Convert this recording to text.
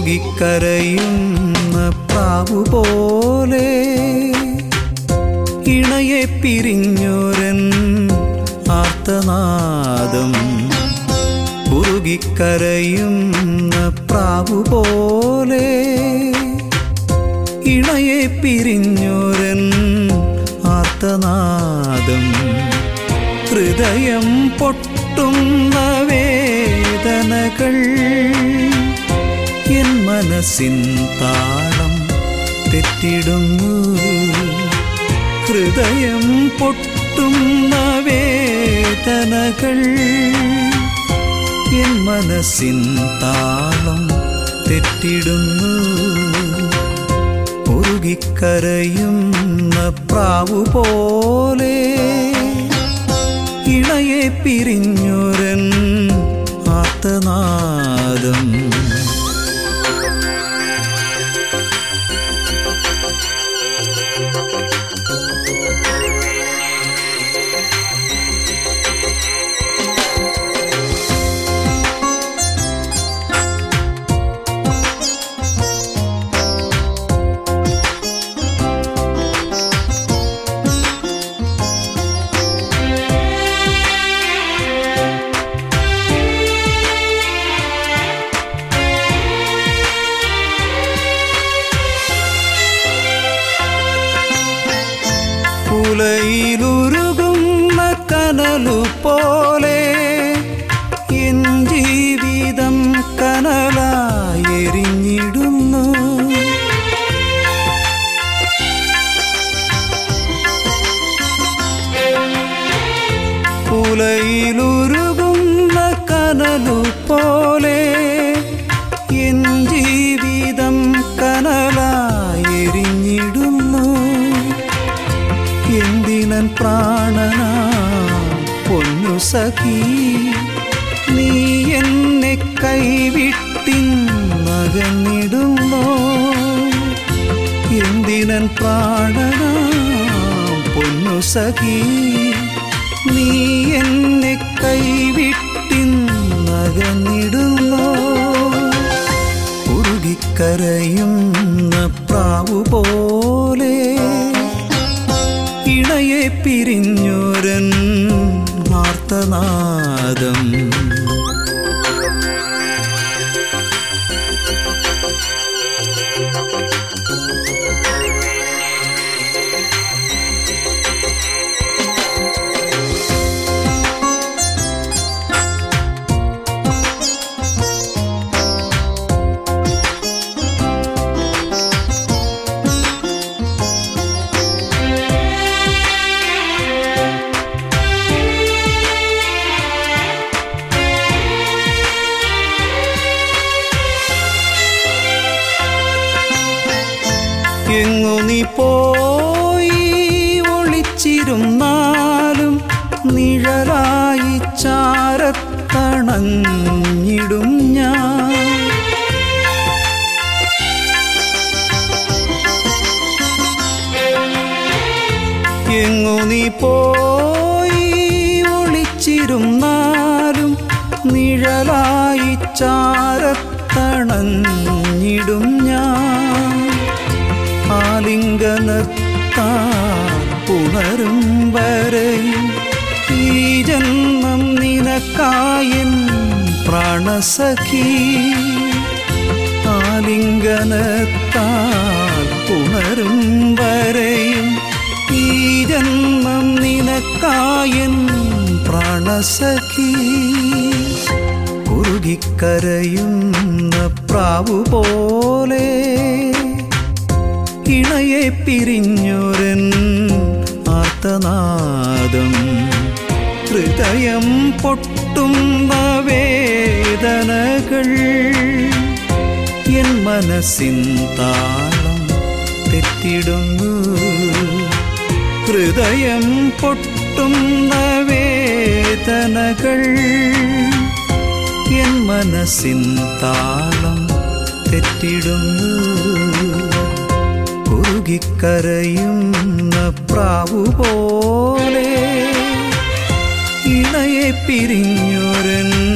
ഉരുകിക്കരയുന്ന പ്രാവു പോലെ ഇണയെ പിരിഞ്ഞൊരൻ ആർത്തനാദം ഉരുകിക്കരയുന്ന പ്രാവു പോലെ ഇണയെ പിരിഞ്ഞൊരൻ ആർത്തനാദം ഹൃദയം പൊട്ടുന്ന വേദനകൾ എൻ മനസ്സിൻ താളം തെറ്റിടുന്നു ഹൃദയം പൊട്ടുന്ന വേദനകൾ എൻ മനസ്സിൻ താളം തെറ്റിടുന്നു ഉരുകിക്കരയുന്ന പ്രാവു പോലെ ഇണയെ പിരിഞ്ഞൊരൻ ആർത്തനാദം ഉലയിലുരുകുന്ന കനലു പോലെ എൻ ജീവിതം കനലായി എരിഞ്ഞിടുന്നു ഉലയിലുരുകുന്ന കനലു പോലെ എൻ ജീവിതം കനലായി എരിഞ്ഞിടുന്നു എന്തിനൻ പ്രാണനാ പൊന്നു സഖി നീ എന്നെ കൈവിട്ടിന്നകന്നിടുന്നോ എന്തിനൻ പ്രാണനാ പൊന്നു സഖി നീ എന്നെ കൈവിട്ടിന്നകന്നിടുന്നോ ഉരുകിക്കരയുന്ന പ്രാവു പോലെ ഇണയെ പിരിഞ്ഞൊരൻ ആർത്തനാദം എങ്ങു നീ പോയി ഒളിച്ചിരുന്നാലും നിഴലായി ചാരത്തണഞ്ഞിടും ഞാൻ എങ്ങു നീ പോയി ഒളിച്ചിരുന്നാലും നിഴലായി ചാരത്തണഞ്ഞിടും ഞാൻ ആലിംഗനത്താ പുണരും വരെയും ഈ ജന്മം നിനക്കായൻ പ്രാണസഖി ആലിംഗനത്താൽ പുണരും വരെയും ഈ ജന്മം നിനക്കായൻ പ്രാണസഖി ഉരുകിക്കരയുന്ന പ്രാവു പോലെ ഇണയെ പിരിഞ്ഞൊരൻ ആർത്തനാദം ഹൃദയം പൊട്ടുന്ന വേദനകൾ എൻ മനസ്സിൻ താളം തെറ്റിടുന്നു ഹൃദയം പൊട്ടുന്ന വേദനകൾ എൻ മനസ്സിൻ താളം തെറ്റിടുന്നു ഉരുകിക്കരയുന്ന പ്രാവു പോലെ ഇണയെ പിരിഞ്ഞൊരൻ